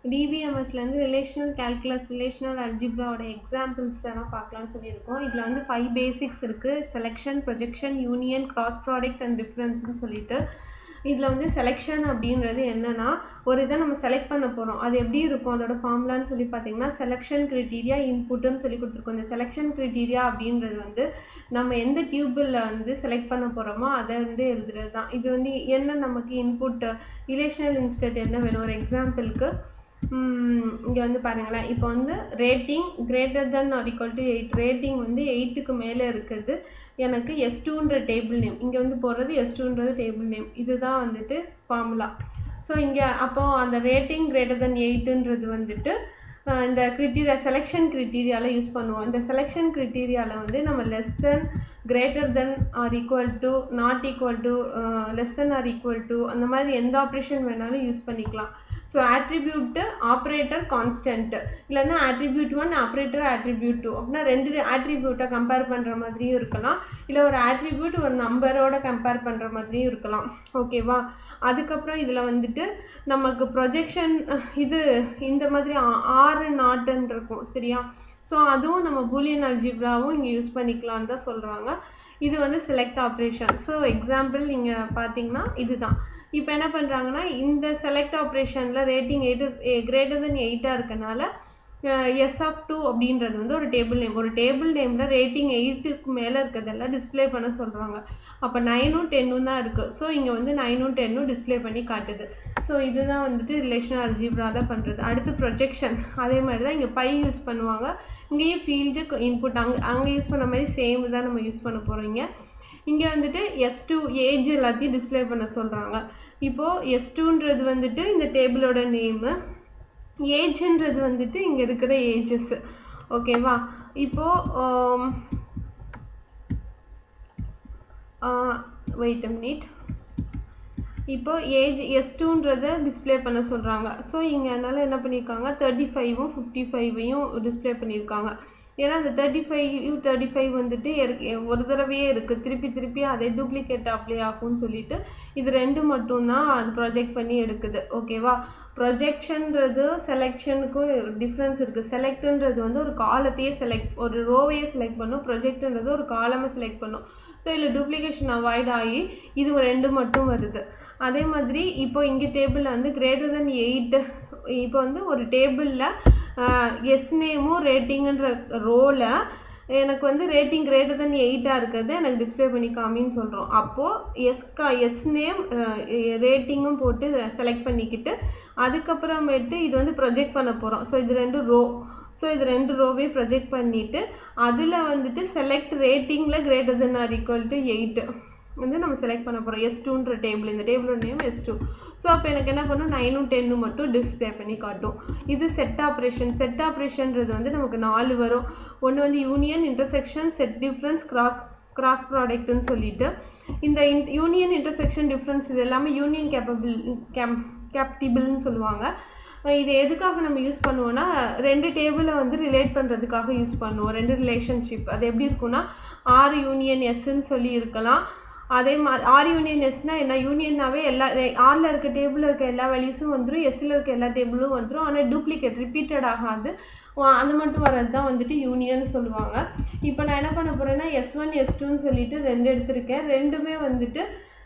டிபிஎம்எஸ்லேருந்து relational calculus relational அல்ஜிப்ராவோட examples எல்லாம் பார்க்கலாம்னு சொல்லியிருக்கோம் இதில் வந்து ஃபைவ் பேசிக்ஸ் இருக்குது selection projection union cross product and டிஃப்ரென்ஸ்னு சொல்லிட்டு இதில் வந்து செலெக்ஷன் அப்படின்றது என்னென்னா ஒரு இதை நம்ம செலக்ட் பண்ண போகிறோம் அது எப்படி இருக்கும் அதோட ஃபார்முலான்னு சொல்லி பார்த்தீங்கன்னா செலெக்ஷன் க்ரிட்டீரியா இன்புட்டுன்னு சொல்லி கொடுத்துருக்கோம் இந்த செலெக்ஷன் க்ரிட்டீரியா அப்படின்றது வந்து நம்ம எந்த டியூபில் வந்து செலக்ட் பண்ண போகிறோமோ அதை வந்து எழுதுறது தான் இது வந்து என்ன நமக்கு இன்புட் ரிலேஷனல் இன்ஸ்டன்ட் என்ன வேணும் ஒரு எக்ஸாம்பிளுக்கு இங்கே வந்து பாருங்களேன் இப்போ வந்து rating greater than or equal to eight rating வந்து எயிட்டுக்கு மேலே இருக்குது எனக்கு எஸ் டூன்ற டேபிள் நேம் இங்கே வந்து போடுறது எஸ் டூன்றது டேபிள் நேம் இதுதான் வந்துட்டு ஃபார்முலா ஸோ இங்கே அப்போது அந்த ரேட்டிங் கிரேட்டர் தென் எயிட்டுன்றது வந்துட்டு இந்த க்ரிட்டீரியா செலெக்ஷன் க்ரிட்டீரியாவில் யூஸ் பண்ணுவோம் இந்த செலெக்ஷன் க்ரிட்டீரியாவில் வந்து நம்ம less than greater than or equal to not equal to less than or equal to அந்த மாதிரி எந்த ஆப்ரேஷன் வேணாலும் யூஸ் பண்ணிக்கலாம் ஸோ ஆட்ரிபியூட்டு ஆப்ரேட்டர் கான்ஸ்டன்ட்டு இல்லைன்னா attribute one operator attribute two அப்படின்னா ரெண்டு ஆட்ரிபியூட்டை கம்பேர் பண்ணுற மாதிரியும் இருக்கலாம் இல்லை ஒரு ஆட்ரிபியூட் ஒரு நம்பரோட கம்பேர் பண்ணுற மாதிரியும் இருக்கலாம் ஓகேவா அதுக்கப்புறம் இதில் வந்துட்டு நமக்கு ப்ரொஜெக்ஷன் இது இந்த மாதிரி ஆறு நாட்டுன்னு இருக்கும் சரியா ஸோ அதுவும் நம்ம பூலியன் அல்ஜிப்ராவும் இங்கே யூஸ் பண்ணிக்கலான்னு தான் சொல்கிறாங்க இது வந்து செலக்ட் ஆப்ரேஷன் ஸோ எக்ஸாம்பிள் நீங்கள் பார்த்தீங்கன்னா இதுதான் இப்போ என்ன பண்ணுறாங்கன்னா இந்த செலக்ட் ஆப்ரேஷனில் ரேட்டிங் எயிட்டு கிரேட்டர் தென் எயிட்டாக இருக்கனால எஸ் ஆஃப் டூ அப்படின்றது வந்து ஒரு டேபிள் நேம் ஒரு டேபிள் நேமில் ரேட்டிங் எயிட்டுக்கு மேலே இருக்கிறதெல்லாம் டிஸ்பிளே பண்ண சொல்கிறாங்க அப்போ நைனும் டென்னும் தான் இருக்குது ஸோ இங்கே வந்து நைனும் டென்னும் டிஸ்பிளே பண்ணி காட்டுது ஸோ இதுதான் வந்துட்டு ரிலேஷனல் அல்ஜிப்ராவில் பண்ணுறது அடுத்து ப்ரொஜெக்ஷன் அதே மாதிரி தான் இங்கே பை யூஸ் பண்ணுவாங்க இங்கேயும் ஃபீல்டு இன்புட் அங்கே அங்கே யூஸ் பண்ண மாதிரி சேம் தான் நம்ம யூஸ் பண்ண போகிறோங்க இங்கே வந்துட்டு எஸ் டூ ஏஜ் எல்லாத்தையும் டிஸ்பிளே பண்ண சொல்கிறாங்க இப்போது எஸ் டூன்றது வந்துட்டு இந்த டேபிளோட நேமு ஏஜ்ன்றது வந்துட்டு இங்கே இருக்கிற ஏஜஸ் ஓகேவா இப்போது வெயிட் மினிட் இப்போ ஏஜ் எஸ் டூன்றதை டிஸ்பிளே பண்ண சொல்கிறாங்க ஸோ இங்கே அதனால் என்ன பண்ணியிருக்காங்க தேர்ட்டி ஃபைவும் ஃபிஃப்டி ஃபைவையும் டிஸ்பிளே பண்ணியிருக்காங்க ஏன்னா அந்த தேர்ட்டி ஃபைவ் தேர்ட்டி ஃபைவ் வந்துட்டு ஒரு தடவையே இருக்குது திருப்பி திருப்பி அதே டூப்ளிகேட் அப்ளை ஆகும்னு சொல்லிட்டு இது ரெண்டு மட்டும்தான் அது ப்ரொஜெக்ட் பண்ணி எடுக்குது ஓகேவா ப்ரொஜெக்ஷன்றது செலெக்ஷனுக்கும் டிஃப்ரென்ஸ் இருக்குது செலக்ட்ன்றது வந்து ஒரு காலத்தையே செலக்ட் ஒரு ரோவையே செலக்ட் பண்ணும் ப்ரொஜெக்ட்ன்றது ஒரு காலமை செலக்ட் பண்ணும் ஸோ இதில் டூப்ளிகேஷன் அவாய்ட் ஆகி இது ரெண்டு மட்டும் வருது அதே மாதிரி இப்போ இங்கே டேபிளில் வந்து கிரேட்டர் தென் எயிட் இப்போ வந்து ஒரு டேபிளில் எஸ் நேமும் ரேட்டிங்குன்ற ரோவில் எனக்கு வந்து ரேட்டிங் கிரேட்டர் தென் எயிட்டாக இருக்கிறது எனக்கு டிஸ்பிளே பண்ணி காமின்னு சொல்கிறோம் அப்போது எஸ்கா எஸ் நேம் ரேட்டிங்கும் போட்டு செலக்ட் பண்ணிக்கிட்டு அதுக்கப்புறமேட்டு இது வந்து ப்ரொஜெக்ட் பண்ண போகிறோம் ஸோ இது ரெண்டு ரோ ஸோ இது ரெண்டு ரோவே ப்ரொஜெக்ட் பண்ணிவிட்டு அதில் வந்துட்டு செலக்ட் ரேட்டிங்கில் greater than or equal to eight வந்து நம்ம செலக்ட் பண்ண போகிறோம் எஸ் டூன்ற டேபிள் இந்த டேபிளோட நேம் எஸ் டூ ஸோ அப்போ எனக்கு என்ன பண்ணும் நைனும் டென்னும் மட்டும் டிஸ்பிளே பண்ணி காட்டும் இது செட் ஆப்ரேஷன் செட் ஆப்ரேஷன்றது வந்து நமக்கு நாலு வரும் ஒன்று வந்து union intersection set difference cross cross ப்ராடக்ட்னு சொல்லிட்டு இந்த இன் யூனியன் இன்டர்செக்ஷன் டிஃப்ரென்ஸ் இது எல்லாமே யூனியன் கேப்பபிள் கேம் கேப்டிபிள்னு சொல்லுவாங்க இது எதுக்காக நம்ம யூஸ் பண்ணுவோம்னா ரெண்டு டேபிளை வந்து ரிலேட் பண்ணுறதுக்காக யூஸ் பண்ணுவோம் ரெண்டு ரிலேஷன்ஷிப் அது எப்படி இருக்குன்னா ஆர் யூனியன் எஸ்ன்னு சொல்லி இருக்கலாம் அதே மாதிரி ஆர் யூனியன் எஸ்னால் என்ன யூனியன்னாவே எல்லா ஆரில் இருக்க டேபிளில் இருக்க எல்லா வேல்யூஸும் வந்துடும் எஸ்ஸில் இருக்க எல்லா டேபிளும் வந்துடும் ஆனால் டூப்ளிகேட் ரிப்பீட்டட் ஆகாது அது மட்டும் வர்றது தான் வந்துட்டு யூனியன் சொல்லுவாங்க இப்போ நான் என்ன பண்ண போகிறேன்னா எஸ் ஒன் எஸ் டூன்னு சொல்லிட்டு ரெண்டு எடுத்திருக்கேன் ரெண்டுமே வந்துட்டு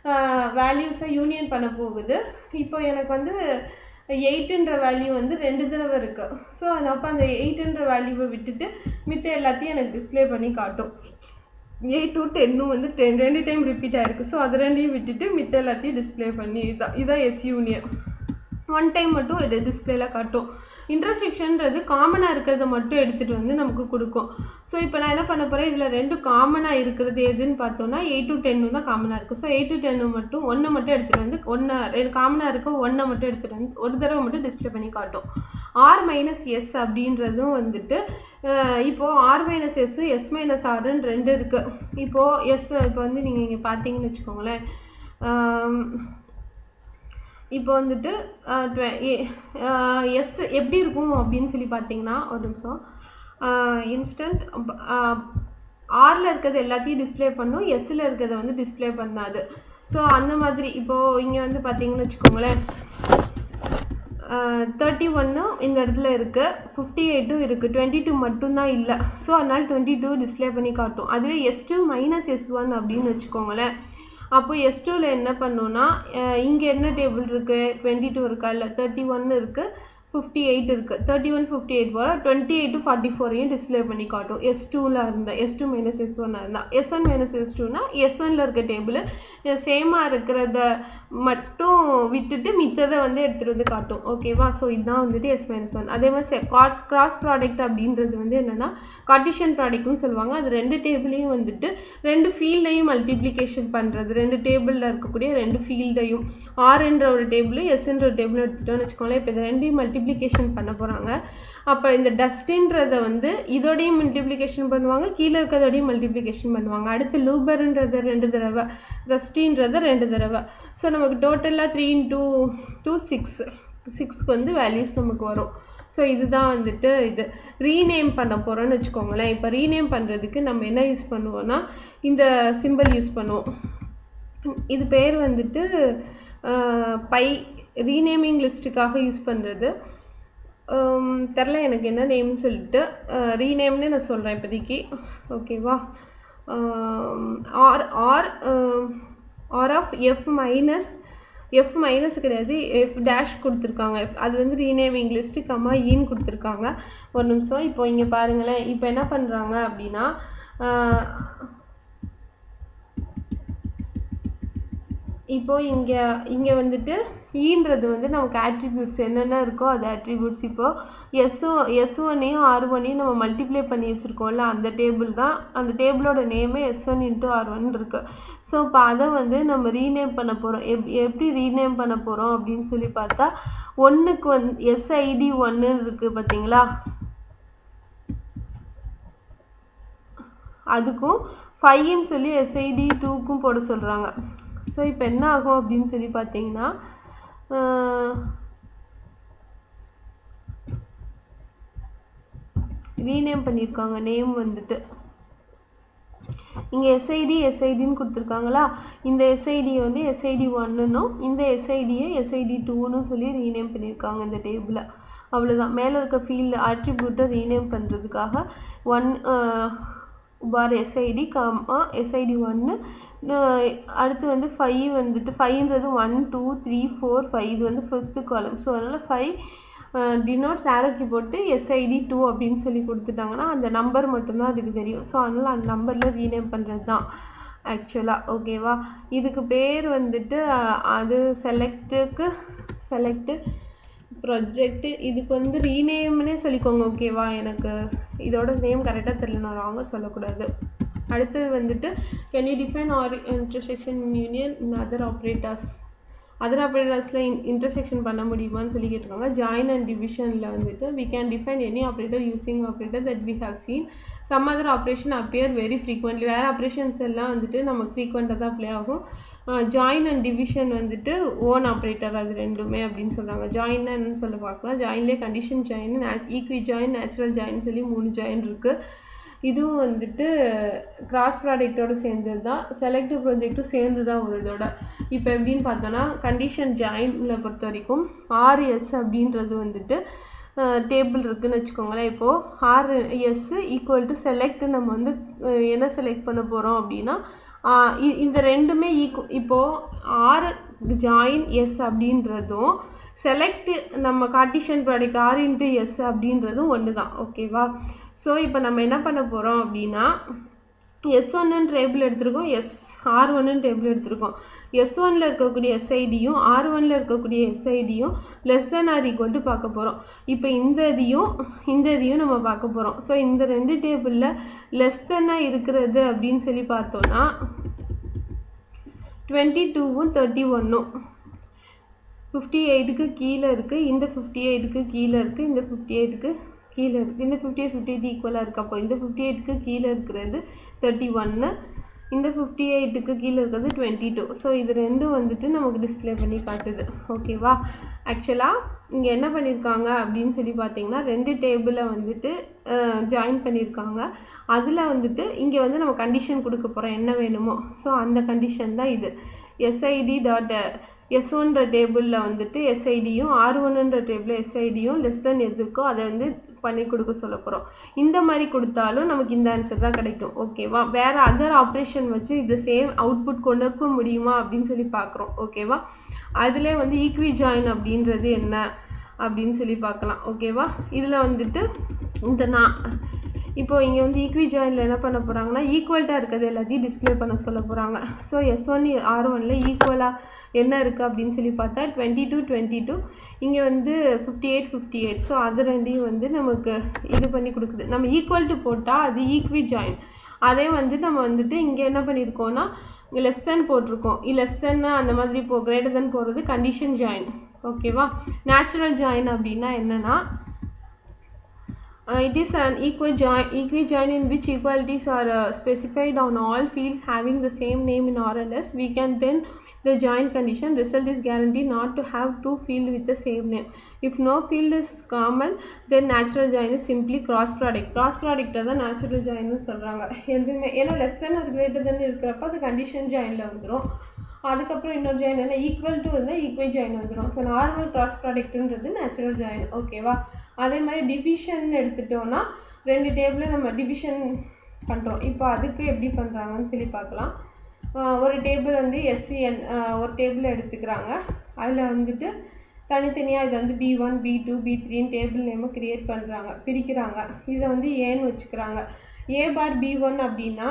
வேல்யூஸை யூனியன் பண்ண போகுது இப்போ எனக்கு வந்து எயிட்டுன்ற வேல்யூ வந்து ரெண்டு தடவை இருக்குது ஸோ அப்போ அந்த எயிட்டுன்ற வேல்யூவை விட்டுட்டு மித்த எல்லாத்தையும் எனக்கு டிஸ்பிளே பண்ணி காட்டும் எயிட் டு டென்னும் வந்து டென் ரெண்டு டைம் ரிப்பீட் ஆகிருக்கு ஸோ அது ரெண்டையும் விட்டுட்டு மித்த எல்லாத்தையும் டிஸ்பிளே பண்ணி இதான் இதான் எஸ் யூனியன் ஒன் டைம் மட்டும் இது டிஸ்பிளேல காட்டும் இன்டர்செக்ஷன்றது காமனாக இருக்கிறத மட்டும் எடுத்துகிட்டு வந்து நமக்கு கொடுக்கும் ஸோ இப்போ நான் என்ன பண்ண போகிறேன் இதில் ரெண்டு காமனாக இருக்கிறது எதுன்னு பார்த்தோன்னா எயிட் டு டென்னு தான் காமனாக இருக்குது ஸோ எயிட் டு டென்னு மட்டும் ஒன்றை மட்டும் எடுத்துகிட்டு வந்து ஒன்று ரெண்டு காமனாக இருக்க ஒன்றை மட்டும் எடுத்துகிட்டு வந்து ஒரு தடவை மட்டும் டிஸ்பிளே பண்ணி காட்டும் ஆர் மைனஸ் எஸ் அப்படின்றதும் வந்துட்டு இப்போது ஆர் மைனஸ் எஸ்ஸும் எஸ் மைனஸ் ஆருன்னு ரெண்டு இருக்குது இப்போது எஸ் இப்போ வந்து நீங்கள் இங்கே பார்த்தீங்கன்னு வச்சுக்கோங்களேன் இப்போ வந்துட்டு எஸ் எப்படி இருக்கும் அப்படின்னு சொல்லி பார்த்தீங்கன்னா ஒரு நிமிஷம் இன்ஸ்டன்ட் ஆரில் இருக்கிறது எல்லாத்தையும் டிஸ்பிளே பண்ணும் எஸ்ஸில் இருக்கிறத வந்து டிஸ்பிளே பண்ணாது ஸோ அந்த மாதிரி இப்போது இங்கே வந்து பார்த்தீங்கன்னு வச்சுக்கோங்களேன் தேர்ட்டி ஒன்னும் இந்த இடத்துல இருக்குது ஃபிஃப்டி எயிட்டும் இருக்குது டுவெண்ட்டி டூ மட்டும்தான் இல்லை ஸோ அதனால் டுவெண்ட்டி டூ டிஸ்ப்ளே பண்ணி காட்டும் அதுவே S two minus S one அப்படின்னு வச்சுக்கோங்களேன் அப்போ எஸ் டூவில் என்ன பண்ணோன்னா இங்கே என்ன டேபிள் இருக்குது டுவெண்ட்டி டூ இருக்கா இல்லை தேர்ட்டி ஒன் இருக்குது ஃபிஃப்டி எயிட் இருக்குது தேர்ட்டி ஒன் ஃபிஃப்டி எயிட் போல் டுவெண்ட்டி எயிட் ஃபார்ட்டி ஃபோரையும் டிஸ்ப்ளே பண்ணி காட்டும் எஸ் டூவில் இருந்தால் எஸ் டூ மைனஸ் எஸ் ஒன்னாக இருந்தால் எஸ் ஒன் மைனஸ் எஸ் டூனா எஸ் ஒனில் இருக்க டேபிள் சேமாக இருக்கிறத மட்டும் விட்டுட்டு மித்ததை வந்து எடுத்துகிட்டு வந்து காட்டும் ஓகேவா ஸோ இதுதான் வந்துட்டு எஸ் மைனஸ் ஒன் அதே மாதிரி கிராஸ் ப்ராடக்ட் அப்படின்றது வந்து என்னென்னா கார்டிஷியன் ப்ராடக்ட்னு சொல்லுவாங்க அது ரெண்டு டேபிளையும் வந்துட்டு ரெண்டு ஃபீல்டையும் மல்டிப்ளிகேஷன் பண்ணுறது ரெண்டு டேபிளில் இருக்கக்கூடிய ரெண்டு ஃபீல்டையும் ஆர்ன்ற ஒரு டேபிள் எஸ்ன்ற ஒரு டேபிள் எடுத்துட்டோம்னு வச்சுக்கோங்களேன் இப்போ இது ரெண்டையும் மல்டிப்ளிகேஷன் பண்ண போகிறாங்க அப்போ இந்த டஸ்டின்றதை வந்து இதோடையும் மல்டிப்ளிகேஷன் பண்ணுவாங்க கீழே இருக்கிறதோடையும் மல்டிப்ளிகேஷன் பண்ணுவாங்க அடுத்து லூபர்ன்றதை ரெண்டு தடவை ரஸ்டின்றதை ரெண்டு தடவை ஸோ நமக்கு டோட்டலாக த்ரீ இன்டூ டூ சிக்ஸ் சிக்ஸ்க்கு வந்து வேல்யூஸ் நமக்கு வரும் ஸோ இதுதான் வந்துட்டு இது ரீநேம் பண்ண போகிறோன்னு வச்சுக்கோங்களேன் இப்போ ரீநேம் பண்ணுறதுக்கு நம்ம என்ன யூஸ் பண்ணுவோன்னா இந்த சிம்பிள் யூஸ் பண்ணுவோம் இது பேர் வந்துட்டு பை ரீநேமிங் லிஸ்ட்டுக்காக யூஸ் பண்ணுறது தெரில எனக்கு என்ன நேம்னு சொல்லிட்டு ரீநேம்னு நான் சொல்கிறேன் இப்போதைக்கு ஓகேவா R R R of F minus F minus கிடையாது எஃப் டேஷ் கொடுத்துருக்காங்க அது வந்து ரீநேமிங் லிஸ்ட்டு கம்மா ஈன்னு கொடுத்துருக்காங்க ஒரு நிமிஷம் இப்போ இங்கே பாருங்களேன் இப்போ என்ன பண்ணுறாங்க அப்படின்னா இப்போது இங்கே இங்கே வந்துட்டு ஈன்றது வந்து நமக்கு ஆட்ரிபியூட்ஸ் என்னென்ன இருக்கோ அது ஆட்ரிபியூட்ஸ் இப்போது எஸ்ஓ எஸ் ஒன்னையும் ஆர் ஒன்னையும் நம்ம மல்டிப்ளை பண்ணி வச்சுருக்கோம்ல அந்த டேபிள் தான் அந்த டேபிளோட நேமே S one into R one இருக்குது ஸோ இப்போ அதை வந்து நம்ம ரீநேம் பண்ண போகிறோம் எப் எப்படி ரீநேம் பண்ண போகிறோம் அப்படின்னு சொல்லி பார்த்தா ஒன்றுக்கு வந்து எஸ்ஐடி ஒன்று இருக்குது பார்த்தீங்களா அதுக்கும் ஃபைன்னு சொல்லி எஸ்ஐடி டூக்கும் போட சொல்கிறாங்க ஸோ இப்போ என்ன ஆகும் அப்படின்னு சொல்லி பார்த்தீங்கன்னா ரீநேம் பண்ணியிருக்காங்க நேம் வந்துட்டு இங்கே எஸ்ஐடி எஸ்ஐடின்னு கொடுத்துருக்காங்களா இந்த எஸ்ஐடியை வந்து எஸ்ஐடி ஒன்னுன்னும் இந்த எஸ்ஐடியை எஸ்ஐடி டூன்னு சொல்லி ரீநேம் பண்ணியிருக்காங்க இந்த டேபிளை அவ்வளோதான் மேலே இருக்க ஃபீல்டு ஆட்ரிபியூட்டை ரீநேம் பண்ணுறதுக்காக one bar SID comma SID ஒன்று அடுத்து வந்து ஃபைவ் வந்துட்டு ஃபைவ்ன்றது one two three four five இது வந்து ஃபிஃப்த்து காலம் ஸோ அதனால் ஃபைவ் டினோட்ஸ் ஆரோக்கி போட்டு எஸ்ஐடி டூ அப்படின்னு சொல்லி கொடுத்துட்டாங்கன்னா அந்த நம்பர் மட்டும்தான் அதுக்கு தெரியும் ஸோ அதனால் அந்த நம்பரில் ரீநேம் பண்ணுறது தான் ஆக்சுவலாக ஓகேவா இதுக்கு பேர் வந்துட்டு அது செலக்ட்டுக்கு செலக்ட்டு ப்ரொஜெக்ட்டு இதுக்கு வந்து ரீநேம்னே சொல்லிக்கோங்க ஓகேவா எனக்கு இதோட நேம் கரெக்டாக தெரியல நான் ராங்க சொல்லக்கூடாது அடுத்தது வந்துட்டு can you define R intersection union in other operators other ஆப்ரேட்டர்ஸில் இன் இன்டர்செக்ஷன் பண்ண முடியுமான்னு சொல்லி கேட்டிருக்காங்க ஜாயின் அண்ட் டிவிஷனில் வந்துட்டு we can define any operator using operator that we have seen some other operation appear very frequently வேறு operations எல்லாம் வந்துட்டு நமக்கு ஃப்ரீக்வெண்ட்டாக தான் ப்ளே ஆகும் ஜாயின் அண்ட் டிவிஷன் வந்துட்டு ஓன் ஆப்ரேட்டர் அது ரெண்டுமே அப்படின்னு சொல்கிறாங்க ஜாயின்னா என்னன்னு சொல்ல பார்க்கலாம் ஜாயின்லேயே condition join equi join natural join சொல்லி மூணு ஜாயின் இருக்குது இதுவும் வந்துட்டு கிராஸ் ப்ராடக்டோடு சேர்ந்தது தான் செலக்டிவ் ப்ராஜெக்ட்டும் சேர்ந்து தான் ஒரு இதோட இப்போ எப்படின்னு பார்த்தோன்னா கண்டிஷன் ஜாயினில் பொறுத்த வரைக்கும் ஆர்எஸ் அப்படின்றது வந்துட்டு டேபிள் இருக்குதுன்னு வச்சுக்கோங்களேன் இப்போது R S equal to select நம்ம வந்து என்ன செலக்ட் பண்ண போகிறோம் அப்படின்னா இந்த ரெண்டுமே ஈக்கு இப்போது ஆர் ஜாயின் எஸ் அப்படின்றதும் செலக்ட் நம்ம cartesian product R into S அப்படின்றதும் ஒன்று தான் ஓகேவா ஸோ இப்போ நம்ம என்ன பண்ண போகிறோம் அப்படின்னா எஸ் ஒன்னு டேபிள் எடுத்திருக்கோம் எஸ் ஆர் ஒன்னு டேபிள் எடுத்திருக்கோம் எஸ் ஒனில் இருக்கக்கூடிய எஸ்ஐடியும் ஆர் ஒனில் இருக்கக்கூடிய எஸ்ஐடியும் less than or equal to பார்க்க போகிறோம் இப்போ இந்த இதையும் இந்த இதையும் நம்ம பார்க்க போகிறோம் ஸோ இந்த ரெண்டு டேபிளில் லெஸ் தென்னாக இருக்கிறது அப்படின்னு சொல்லி பார்த்தோன்னா டுவெண்ட்டி டூவும் தேர்ட்டி ஒன்னும் ஃபிஃப்டி எயிட்டுக்கு கீழே இருக்குது இந்த ஃபிஃப்டி எயிட்டுக்கு கீழே இருக்குது இந்த ஃபிஃப்டி எயிட்டுக்கு கீழே இருக்குது இந்த ஃபிஃப்டி எயிட் ஃபிஃப்டி எயிட் ஈக்குவலாக இருக்குது அப்போ இந்த ஃபிஃப்டி எயிட்டுக்கு கீழே இருக்கிறது தேர்ட்டி ஒன்று இந்த ஃபிஃப்டி எயிட்டுக்கு கீழே இருக்கிறது டுவெண்ட்டி டூ ஸோ இது ரெண்டும் வந்துட்டு நமக்கு டிஸ்பிளே பண்ணி காட்டுது ஓகேவா ஆக்சுவலாக இங்கே என்ன பண்ணியிருக்காங்க அப்படின்னு சொல்லி பார்த்தீங்கன்னா ரெண்டு டேபிளை வந்துட்டு ஜாயின் பண்ணியிருக்காங்க அதில் வந்துட்டு இங்கே வந்து நம்ம கண்டிஷன் கொடுக்க போகிறோம் என்ன வேணுமோ ஸோ அந்த கண்டிஷன் தான் இது எஸ்ஐடி டாட் எஸ் ஒன்ற டேபிளில் வந்துட்டு எஸ்ஐடியும் ஆர் ஒன்னுன்ற டேபிளில் எஸ்ஐடியும் லெஸ் தென் எது இருக்கோ அதை வந்து பண்ணி கொடுக்க சொல்ல போகிறோம் இந்த மாதிரி கொடுத்தாலும் நமக்கு இந்த ஆன்சர் தான் கிடைக்கும் ஓகேவா வேறு அதர் ஆப்ரேஷன் வச்சு இது சேம் அவுட்புட் கொண்டு முடியுமா அப்படின்னு சொல்லி பார்க்குறோம் ஓகேவா அதில் வந்து ஈக்வி ஜாயின் அப்படின்றது என்ன அப்படின்னு சொல்லி பார்க்கலாம் ஓகேவா இதில் வந்துட்டு இந்த நான் இப்போ இங்கே வந்து ஈக்வி ஜாயினில் என்ன பண்ண போகிறாங்கன்னா ஈக்குவல்ட்டாக இருக்கிறது எல்லாத்தையும் டிஸ்ப்ளே பண்ண சொல்ல போகிறாங்க ஸோ எஸ் ஒன் ஆர் ஒனில் ஈக்குவலாக என்ன இருக்குது அப்படின்னு சொல்லி பார்த்தா டுவெண்ட்டி டூ டுவெண்ட்டி டூ இங்கே வந்து fifty eight fifty eight so அது ரெண்டையும் வந்து நமக்கு இது பண்ணி கொடுக்குது நம்ம ஈக்குவல் டு போட்டால் அது ஈக்வி ஜாயின் அதே வந்து நம்ம வந்துட்டு இங்கே என்ன பண்ணியிருக்கோம்னா இங்கே லெஸ் தென் போட்டிருக்கோம் லெஸ் தென் அந்த மாதிரி போ கிரேட்டர் தென் போடுறது கண்டிஷன் ஜாயின் ஓகேவா நேச்சுரல் ஜாயின் அப்படின்னா என்னென்னா Uh, it is an equi join, equi join in which equalities are uh, specified on all fields having the same name in RLS. We can then the join condition result is guaranteed not to have two fields with the same name. If no field is common, then natural join is simply cross product. Cross product தான் natural join சொல்கிறாங்க எதுவுமே ஏன்னா less than ஒரு greater than இருக்கிறப்ப அது condition ஜாயினில் வந்துடும் அதுக்கப்புறம் இன்னொரு ஜாயின் என்ன ஈக்குவல் டு வந்து ஈக்குவல் ஜாயின் வந்துடும் ஸோ நார்மல் கிராஸ் ப்ராடக்ட்ன்றது நேச்சுரல் ஜாயின் ஓகேவா அதே மாதிரி டிவிஷன் எடுத்துட்டோன்னா ரெண்டு டேபிளில் நம்ம டிவிஷன் பண்ணுறோம் இப்போ அதுக்கு எப்படி பண்ணுறாங்கன்னு சொல்லி பார்க்கலாம் ஒரு டேபிள் வந்து எஸ்சிஎன் ஒரு டேபிள் எடுத்துக்கிறாங்க அதில் வந்துட்டு தனித்தனியாக இதை வந்து B one B two B த்ரீன்னு டேபிள் நேமை க்ரியேட் பண்ணுறாங்க பிரிக்கிறாங்க இதை வந்து ஏன்னு வச்சுக்கிறாங்க ஏ பார் பி ஒன் அப்படின்னா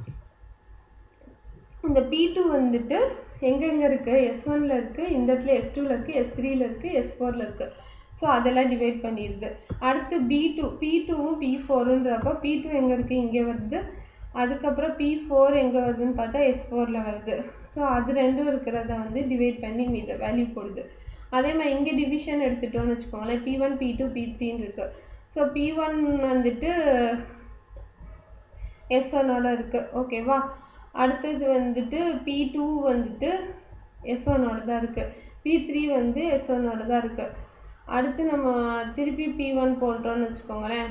இந்த பி டூ வந்துட்டு எங்கெங்கே இருக்குது எஸ் ஒனில் இருக்குது இந்த இடத்துல எஸ் டூவில் இருக்குது எஸ் த்ரீயில் இருக்குது எஸ் ஃபோரில் இருக்குது ஸோ அதெல்லாம் டிவைட் பண்ணிடுது அடுத்து பி டூ பி டூவும் பி ஃபோருன்றப்போ பி டூ எங்கே இருக்குது இங்கே வருது அதுக்கப்புறம் பி ஃபோர் எங்கே வருதுன்னு பார்த்தா எஸ் ஃபோரில் வருது ஸோ அது ரெண்டும் இருக்கிறத வந்து டிவைட் பண்ணி மீத வேல்யூ போடுது அதே மாதிரி இங்கே டிவிஷன் எடுத்துட்டோம்னு வச்சுக்கோங்களேன் B one B two B த்ரீன்னு இருக்குது ஸோ பி ஒன் வந்துட்டு எஸ் ஒன்னோட இருக்குது ஓகேவா அடுத்தது வந்துட்டு பி டூ வந்துட்டு எஸ் ஒன்னோட தான் இருக்குது பி த்ரீ வந்து எஸ் ஒன்னோட தான் இருக்குது அடுத்து நம்ம திருப்பி பி ஒன் போட்டோம்னு வச்சுக்கோங்களேன்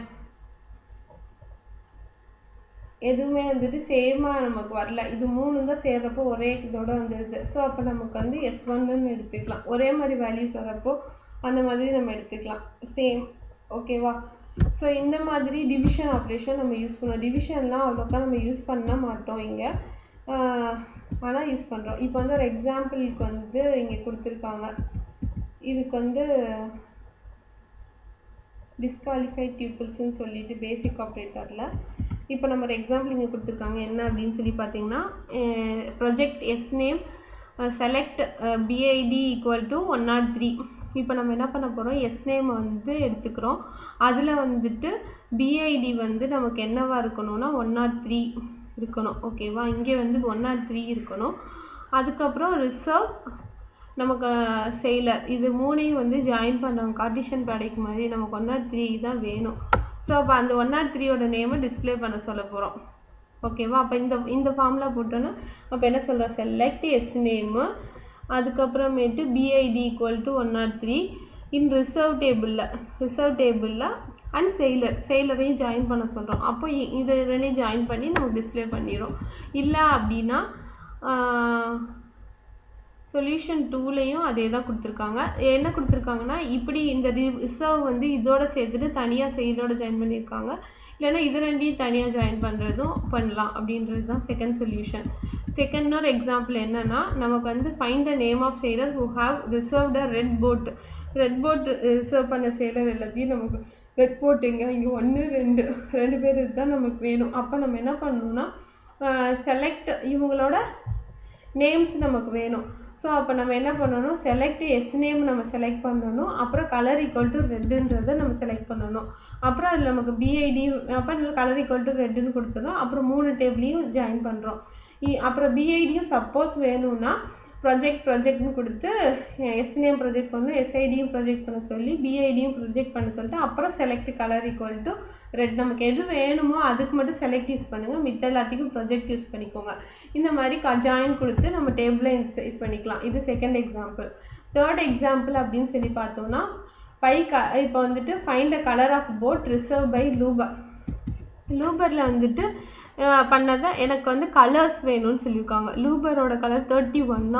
எதுவுமே வந்துட்டு சேமாக நமக்கு வரல இது மூணு தான் சேர்றப்போ ஒரே இதோட வந்துடுது ஸோ அப்போ நமக்கு வந்து எஸ் ஒன்னு எடுத்துக்கலாம் ஒரே மாதிரி வேல்யூஸ் வரப்போ அந்த மாதிரி நம்ம எடுத்துக்கலாம் சேம் ஓகேவா ஸோ இந்த மாதிரி டிவிஷன் ஆப்ரேஷன் நம்ம யூஸ் பண்ணுவோம் டிவிஷன்லாம் அவ்வளோக்கா நம்ம யூஸ் பண்ண மாட்டோம் இங்கே ஆனால் யூஸ் பண்ணுறோம் இப்போ வந்து ஒரு எக்ஸாம்பிளுக்கு வந்து இங்கே கொடுத்துருக்காங்க இதுக்கு வந்து டிஸ்குவாலிஃபைட் டியூப்பிள்ஸ்னு சொல்லிட்டு பேசிக் ஆப்ரேட்டரில் இப்போ நம்ம ஒரு எக்ஸாம்பிள் இங்கே கொடுத்துருக்காங்க என்ன அப்படின்னு சொல்லி பார்த்தீங்கன்னா project S name select BID equal to one nought three இப்போ நம்ம என்ன பண்ண போகிறோம் எஸ் நேம் வந்து எடுத்துக்கிறோம் அதில் வந்துட்டு பிஐடி வந்து நமக்கு என்னவாக இருக்கணும்னா ஒன் நாட் த்ரீ இருக்கணும் ஓகேவா இங்கே வந்து ஒன் நாட் த்ரீ இருக்கணும் அதுக்கப்புறம் ரிசர்வ் நமக்கு செயலர் இது மூணையும் வந்து ஜாயின் பண்ணுறோம் கார்டிஷன் ப்ராடக்ட் மாதிரி நமக்கு ஒன் நாட் த்ரீ தான் வேணும் ஸோ அப்போ அந்த ஒன் நாட் த்ரீயோட நேமை டிஸ்பிளே பண்ண சொல்ல போகிறோம் ஓகேவா அப்போ இந்த இந்த ஃபார்மில் போட்டோன்னா அப்போ என்ன சொல்கிறோம் செலக்ட் எஸ் நேமு அதுக்கப்புறமேட்டு BID equal to one nought three in reserve டேபிளில் ரிசர்வ் டேபிளில் அண்ட் செயலர் செயலரையும் ஜாயின் பண்ண சொல்கிறோம் அப்போ இது ரெண்டையும் ஜாயின் பண்ணி நம்ம டிஸ்பிளே பண்ணிடும் இல்லை அப்படின்னா சொல்யூஷன் டூலையும் அதே தான் கொடுத்துருக்காங்க என்ன கொடுத்துருக்காங்கன்னா இப்படி இந்த ரிசர்வ் வந்து இதோட சேர்த்துட்டு தனியாக செயலோட ஜாயின் பண்ணியிருக்காங்க இல்லைன்னா இது ரெண்டையும் தனியாக ஜாயின் பண்ணுறதும் பண்ணலாம் அப்படின்றது தான் செகண்ட் சொல்யூஷன் செகண்ட் ஒரு எக்ஸாம்பிள் என்னென்னா நமக்கு வந்து find the name of sailor who have reserved a red boat red boat reserve பண்ண செயலர் எல்லாத்தையும் நமக்கு ரெட் போட் எங்கே இங்கே ஒன்று ரெண்டு ரெண்டு பேர் தான் நமக்கு வேணும் அப்போ நம்ம என்ன பண்ணணும்னா செலக்ட் இவங்களோட நேம்ஸ் நமக்கு வேணும் ஸோ அப்போ நம்ம என்ன பண்ணணும் செலக்ட் எஸ் நேம் நம்ம செலக்ட் பண்ணணும் அப்புறம் கலர் ஈக்குவல் டு ரெட்டுன்றதை நம்ம செலக்ட் பண்ணணும் அப்புறம் அதில் நமக்கு பிஐடி அப்போ கலர் ஈக்குவல் டு ரெட்டுன்னு கொடுத்துறோம் அப்புறம் மூணு டேபிளையும் ஜாயின் பண்ணுறோம் அப்புறம் பிஐடியும் சப்போஸ் வேணும்னா ப்ரொஜெக்ட் ப்ரொஜெக்ட்னு கொடுத்து எஸ் நேம் ப்ரொஜெக்ட் பண்ணணும் எஸ்ஐடியும் ப்ரொஜெக்ட் பண்ண சொல்லி பிஐடியும் ப்ரொஜெக்ட் பண்ண சொல்லிட்டு அப்புறம் select colour equal to red நமக்கு எது வேணுமோ அதுக்கு மட்டும் செலக்ட் யூஸ் பண்ணுங்கள் மித்த எல்லாத்துக்கும் ப்ரொஜெக்ட் யூஸ் பண்ணிக்கோங்க இந்த மாதிரி க ஜாயின் கொடுத்து நம்ம டேபிளை இது பண்ணிக்கலாம் இது செகண்ட் எக்ஸாம்பிள் தேர்ட் எக்ஸாம்பிள் அப்படின்னு சொல்லி பார்த்தோம்னா பை க இப்போ வந்துட்டு find a colour of boat reserve by lubber லூபரில் வந்துட்டு பண்ணதை எனக்கு வந்து கலர்ஸ் வேணும்னு சொல்லியிருக்காங்க லூபரோட கலர் தேர்ட்டி ஒன்னா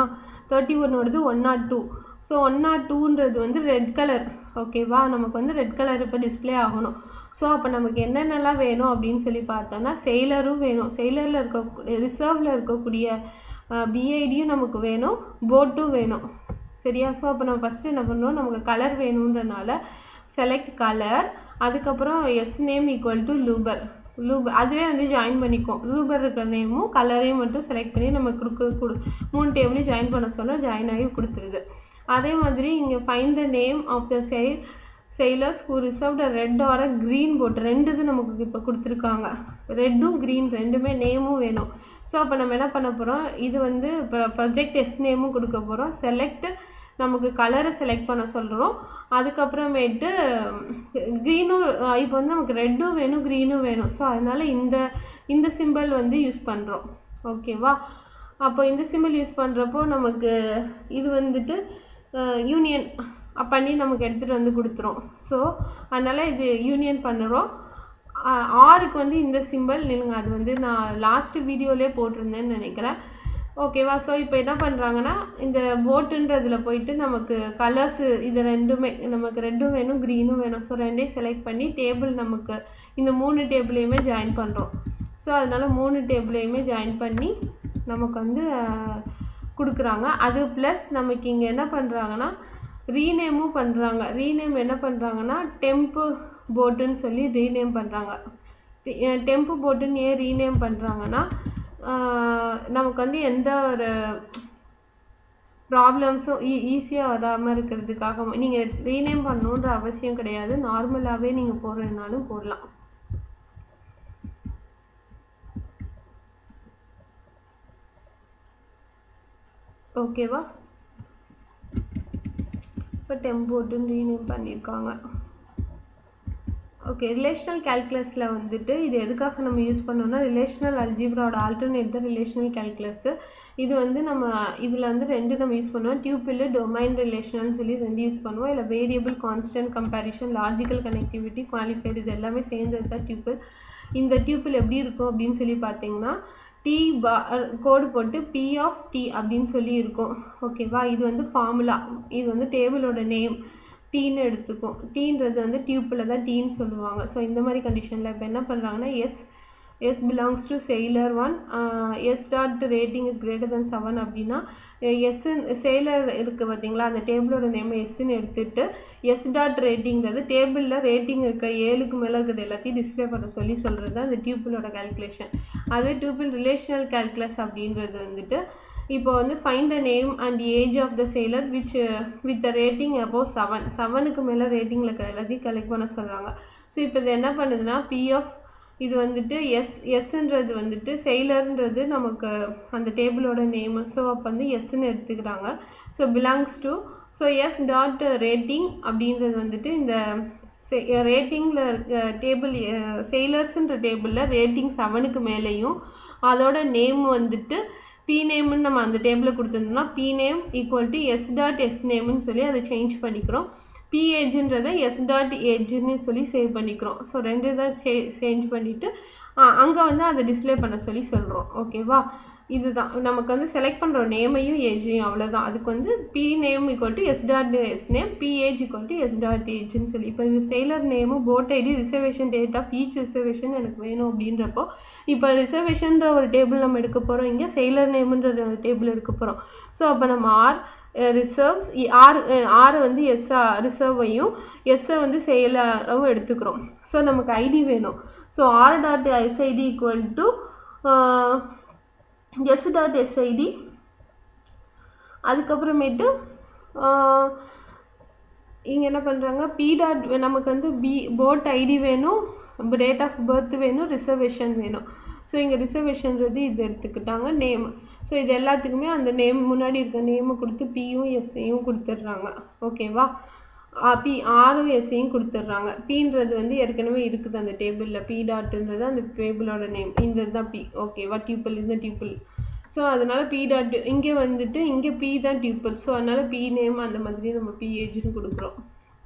தேர்ட்டி ஒன்னோடது one nought two so one nought டூன்றது வந்து ரெட் கலர் ஓகேவா நமக்கு வந்து ரெட் கலர் இப்போ டிஸ்ப்ளே ஆகணும் ஸோ அப்போ நமக்கு என்னென்னலாம் வேணும் அப்படின்னு சொல்லி பார்த்தோன்னா செயலரும் வேணும் செயலரில் இருக்க ரிசர்வில் இருக்கக்கூடிய பிஐடியும் நமக்கு வேணும் போட்டும் வேணும் சரியா ஸோ அப்போ நம்ம ஃபஸ்ட்டு என்ன பண்ணணும் நமக்கு கலர் வேணுன்றனால செலக்ட் கலர் அதுக்கப்புறம் S name equal to lubber lubber அதுவே வந்து ஜாயின் பண்ணிக்கும் லூபர் இருக்கிற நேமும் கலரையும் மட்டும் செலக்ட் பண்ணி நம்ம கொடுக்க கொடு மூணு டேபிளையும் ஜாயின் பண்ண சொல்ல ஜாயின் ஆகி கொடுத்துருது அதே மாதிரி இங்கே find the name of the sail sailors who reserved a red or a green boat ரெண்டு இது நமக்கு இப்போ கொடுத்துருக்காங்க ரெட்டும் க்ரீன் ரெண்டுமே நேமும் வேணும் ஸோ அப்போ நம்ம என்ன பண்ண போகிறோம் இது வந்து இப்போ ப்ரொஜெக்ட் எஸ் நேமும் கொடுக்க போகிறோம் செலக்ட் நமக்கு கலரை செலக்ட் பண்ண சொல்கிறோம் அதுக்கப்புறமேட்டு க்ரீனும் இப்போ வந்து நமக்கு ரெட்டும் வேணும் க்ரீனும் வேணும் ஸோ அதனால் இந்த இந்த சிம்பிள் வந்து யூஸ் பண்ணுறோம் ஓகேவா அப்போ இந்த சிம்பிள் யூஸ் பண்ணுறப்போ நமக்கு இது வந்துட்டு யூனியன் பண்ணி நமக்கு எடுத்துகிட்டு வந்து கொடுத்துரும் ஸோ அதனால் இது யூனியன் பண்ணுறோம் ஆருக்கு வந்து இந்த சிம்பிள் இல்லைங்க அது வந்து நான் லாஸ்ட் வீடியோலே போட்டிருந்தேன்னு நினைக்கிறேன் ஓகேவா ஸோ இப்போ என்ன பண்ணுறாங்கன்னா இந்த போட்டுன்றதில் போயிட்டு நமக்கு கலர்ஸு இது ரெண்டுமே நமக்கு ரெட்டும் வேணும் க்ரீனும் வேணும் ஸோ ரெண்டையும் செலக்ட் பண்ணி டேபிள் நமக்கு இந்த மூணு டேபிளையுமே ஜாயின் பண்ணுறோம் ஸோ அதனால் மூணு டேபிளையுமே ஜாயின் பண்ணி நமக்கு வந்து கொடுக்குறாங்க அது ப்ளஸ் நமக்கு இங்கே என்ன பண்ணுறாங்கன்னா ரீநேமும் பண்ணுறாங்க ரீநேம் என்ன பண்ணுறாங்கன்னா டெம்பு போட்டுன்னு சொல்லி ரீநேம் பண்ணுறாங்க டெம்பு போட்டுன்னு ஏன் ரீநேம் பண்ணுறாங்கன்னா நமக்கு வந்து எந்த ஒரு ப்ராப்ளம்ஸும் ஈ ஈஸியாக வராமல் இருக்கிறதுக்காக நீங்கள் ரீநேம் பண்ணணுன்ற அவசியம் கிடையாது நார்மலாகவே நீங்கள் போடுறதுனாலும் போடலாம் ஓகேவா இப்போ டெம்போட்டுன்னு ரீநேம் பண்ணியிருக்காங்க ஓகே ரிலேஷனல் கேல்குலஸில் வந்துட்டு இது எதுக்காக நம்ம யூஸ் பண்ணோம்னா ரிலேஷனல் அல்ஜிப்ராவோட ஆல்டர்னேட் தான் ரிலேஷனல் கேல்குலஸு இது வந்து நம்ம இதில் வந்து ரெண்டு நம்ம யூஸ் பண்ணுவோம் டியூப்பில் டொமைன் ரிலேஷனல்னு சொல்லி ரெண்டு யூஸ் பண்ணுவோம் இல்லை variable constant comparison logical connectivity qualified இது எல்லாமே சேர்ந்தது தான் டியூப்பிள் இந்த டியூப்பிள் எப்படி இருக்கும் அப்படின்னு சொல்லி பார்த்தீங்கன்னா டி பா கோடு போட்டு பி ஆஃப் டி அப்படின்னு சொல்லி இருக்கும் ஓகேவா இது வந்து ஃபார்முலா இது வந்து டேபிளோட நேம் டீன்னு எடுத்துக்கும் டீன்றது வந்து டியூப்பில் தான் டீன்னு சொல்லுவாங்க ஸோ இந்த மாதிரி கண்டிஷனில் இப்போ என்ன பண்ணுறாங்கன்னா S S belongs to sailor one S dot rating is greater than seven அப்படின்னா எஸ் செயலர் இருக்குது பார்த்தீங்களா அந்த டேபிளோட நேம் எஸ்ன்னு எடுத்துட்டு எஸ் டாட் ரேட்டிங்கிறது டேபிளில் ரேட்டிங் இருக்க ஏழுக்கு மேலே இருக்கிறது எல்லாத்தையும் டிஸ்பிளே பண்ண சொல்லி சொல்கிறது தான் அந்த டியூப்பிளோட கேல்குலேஷன் அதுவே டியூப்பிள் ரிலேஷனல் கேல்குலஸ் அப்படின்றது வந்துட்டு இப்போ வந்து find the name and age of the sailor which with the rating above seven செவனுக்கு மேலே ரேட்டிங்கில் இருக்க எல்லாத்தையும் கலெக்ட் பண்ண சொல்கிறாங்க ஸோ இப்போ இது என்ன பண்ணுதுன்னா பி ஆஃப் இது வந்துட்டு எஸ் எஸ்ன்றது வந்துட்டு செயலர்ன்றது நமக்கு அந்த டேபிளோட நேமு ஸோ அப்போ வந்து எஸ்ன்னு எடுத்துக்கிறாங்க so belongs to so S dot rating அப்படின்றது வந்துட்டு இந்த ரேட்டிங்கில் இருக்க டேபிள் செயலர்ஸுன்ற டேபிளில் ரேட்டிங் செவனுக்கு மேலேயும் அதோட நேம் வந்துட்டு பி நேம்னு நம்ம அந்த டேபிளில் கொடுத்துருந்தோம்னா B name equal to S dot S நேம்னு சொல்லி அதை சேஞ்ச் பண்ணிக்கிறோம் பி ஏஜ்ன்றதை எஸ் டாட் ஏஜ்னு சொல்லி சேவ் பண்ணிக்கிறோம் ஸோ ரெண்டு தான் சே சேஞ்ச் பண்ணிவிட்டு அங்கே வந்து அதை டிஸ்பிளே பண்ண சொல்லி சொல்கிறோம் ஓகேவா இதுதான் நமக்கு வந்து செலக்ட் பண்ணுற நேமையும் ஏஜையும் அவ்வளோதான் அதுக்கு வந்து B name equal to S dot S name B age equal to S dot ஏஜ்னு சொல்லி இப்போ இது செயலர் நேமும் boat ID reservation date of each reservation எனக்கு வேணும் அப்படின்றப்போ இப்போ ரிசர்வேஷன்ற ஒரு டேபிள் நம்ம எடுக்க போகிறோம் இங்கே செயலர் நேமுன்ற ஒரு டேபிள் எடுக்க போகிறோம் ஸோ அப்போ நம்ம ஆர் ரிசர்வ்ஸ் ஆர் ஆரை வந்து எஸ்ஸா ரிசர்வையும் எஸ்ஸை வந்து செயலரும் எடுத்துக்கிறோம் ஸோ நமக்கு ஐடி வேணும் so R dot SID equal to S dot SID அதுக்கப்புறமேட்டு இங்கே என்ன பண்ணுறாங்க பி டாட் நமக்கு வந்து பி போட் ஐடி வேணும் டேட் ஆஃப் பர்த் வேணும் ரிசர்வேஷன் வேணும் ஸோ இங்கே ரிசர்வேஷன்றது இது எடுத்துக்கிட்டாங்க நேம் ஸோ இது எல்லாத்துக்குமே அந்த நேம் முன்னாடி இருக்க நேமை கொடுத்து பியும் எஸ்ஐயும் கொடுத்துட்றாங்க ஓகேவா பி ஆரும் எஸ்ஐயும் கொடுத்துட்றாங்க பின்றது வந்து ஏற்கனவே இருக்குது அந்த டேபிளில் பி டாட்டுன்றது அந்த டேபிளோட நேம் இந்த தான் பி ஓகேவா டியூப்பிள் இந்த டியூப்பிள் ஸோ அதனால் பி டாட் இங்கே வந்துட்டு இங்கே பி தான் டியூப்பிள் ஸோ அதனால் பி நேம் அந்த மாதிரி நம்ம பி ஏஜ்னு கொடுக்குறோம்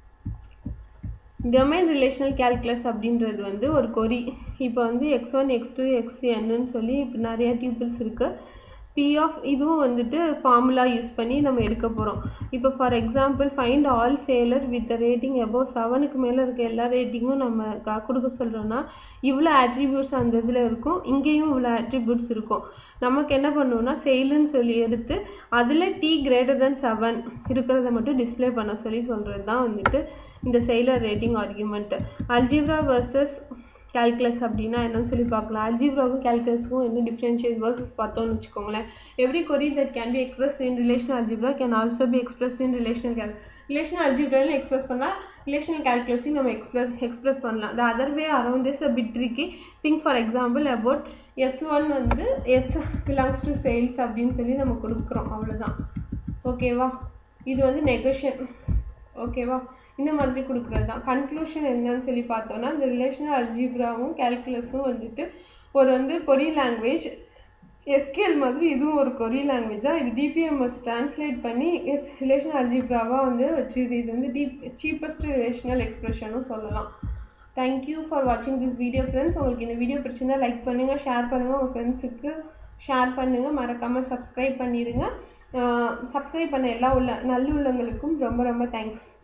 டொமைன் ரிலேஷனல் கேல்குலஸ் அப்படின்றது வந்து ஒரு கொரி இப்போ வந்து X one X two X என்னன்னு சொல்லி இப்போ நிறையா டியூப்பிள்ஸ் இருக்குது பி ஆஃப் இதுவும் வந்துட்டு ஃபார்முலா யூஸ் பண்ணி நம்ம எடுக்க போகிறோம் இப்போ for example find all sailor with rating above செவனுக்கு மேலே இருக்க எல்லா ரேட்டிங்கும் நம்ம க- கொடுக்க சொல்கிறோன்னா இவ்வளோ ஆட்ரிபியூட்ஸ் அந்த இதில் இருக்கும் இங்கேயும் இவ்வளோ ஆட்ரிபியூட்ஸ் இருக்கும் நமக்கு என்ன பண்ணுவோம்னா செயலுன்னு சொல்லி எடுத்து அதில் டி கிரேட்டர் தென் செவன் இருக்கிறத மட்டும் டிஸ்ப்ளே பண்ண சொல்லி சொல்கிறது தான் வந்துட்டு இந்த sailor rating argument algebra versus calculus அப்படின்னா என்னன்னு சொல்லி பார்க்கலாம் அல்ஜிப்ராவுக்கும் கால்குலஸுக்கும் என்ன டிஃப்ரென்ஷியேட் வர்சஸ் பார்த்தோம்னு வச்சுக்கோங்களேன் every query that can be express in relational algebra can also be expressed in relational cal relational அல்ஜிப்ராவில் எக்ஸ்பிரஸ் பண்ணால் ரிலேஷனல் கால்குலஸையும் நம்ம எக்ஸ்பிரஸ் எக்ஸ்பிரஸ் பண்ணலாம் the other way around is a bit tricky think for example about S one வந்து S belongs to sales அப்படின்னு சொல்லி நம்ம கொடுக்குறோம் அவ்வளோதான் ஓகேவா இது வந்து நெகோஷியன் ஓகேவா இந்த மாதிரி கொடுக்குறது தான் கன்க்ளூஷன் என்னன்னு சொல்லி பார்த்தோன்னா இந்த ரிலேஷனல் அல்ஜிப்ராவும் கேல்குலஸும் வந்துட்டு ஒரு வந்து கொரி லாங்குவேஜ் எஸ்கேல் மாதிரி இதுவும் ஒரு கொரி லாங்குவேஜ் தான் இது டிபிஎம்எஸ் ட்ரான்ஸ்லேட் பண்ணி எஸ் ரிலேஷனல் அல்ஜிப்ராவாக வந்து வச்சுது இது வந்து டீப் சீப்பஸ்ட் ரிலேஷனல் எக்ஸ்பிரஷனும் சொல்லலாம் தேங்க்யூ ஃபார் வாட்சிங் திஸ் வீடியோ ஃப்ரெண்ட்ஸ் உங்களுக்கு இந்த வீடியோ பிடிச்சிருந்தா லைக் பண்ணுங்கள் ஷேர் பண்ணுங்கள் உங்கள் ஃப்ரெண்ட்ஸுக்கு ஷேர் பண்ணுங்கள் மறக்காமல் சப்ஸ்கிரைப் பண்ணிடுங்க சப்ஸ்கிரைப் பண்ண எல்லா உள்ள நல்லுள்ளங்களுக்கும் ரொம்ப ரொம்ப தேங்க்ஸ்